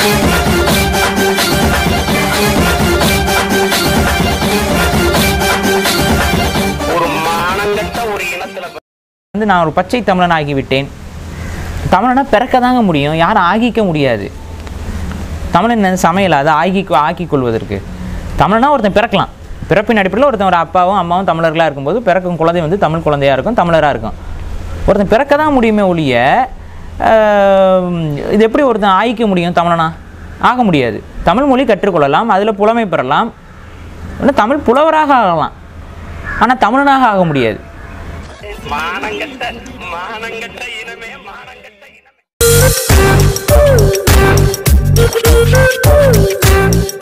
ஒரு மானங்கட்ட ஒரு இனத்துல வந்து நான் ஒரு பச்சை தமிழன் ஆகிவிட்டேன் தமிழனா பிறக்க தாங்க முடியும் யாரும் ஆகிக்க முடியாது தமிழன் என்ன சமையல் அதை ஆகி ஆக்கிக் கொள்வதற்கு தமிழனா ஒருத்தன் பிறக்கலாம் பிறப்பின் அடிப்படையில் ஒருத்தன் ஒரு அப்பாவும் அம்மாவும் தமிழர்களாக இருக்கும்போது பிறக்கும் குழந்தை வந்து தமிழ் குழந்தையாக இருக்கும் தமிழராக இருக்கும் ஒருத்தன் பிறக்க தான் முடியுமே ஒழிய ஆஹ், இது எப்படி ஒருத்தன் ஆகிக்க முடியும் தமிழனா ஆக முடியாது தமிழ் மொழி கற்றுக்கொள்ளலாம் அதில் புலமை பெறலாம் இல்லை தமிழ் புலவராக ஆகலாம் ஆனால் தமிழனாக ஆக முடியாது மானங்கட்ட மானங்கட்ட இனமே மானங்கட்ட இனமே Ooh.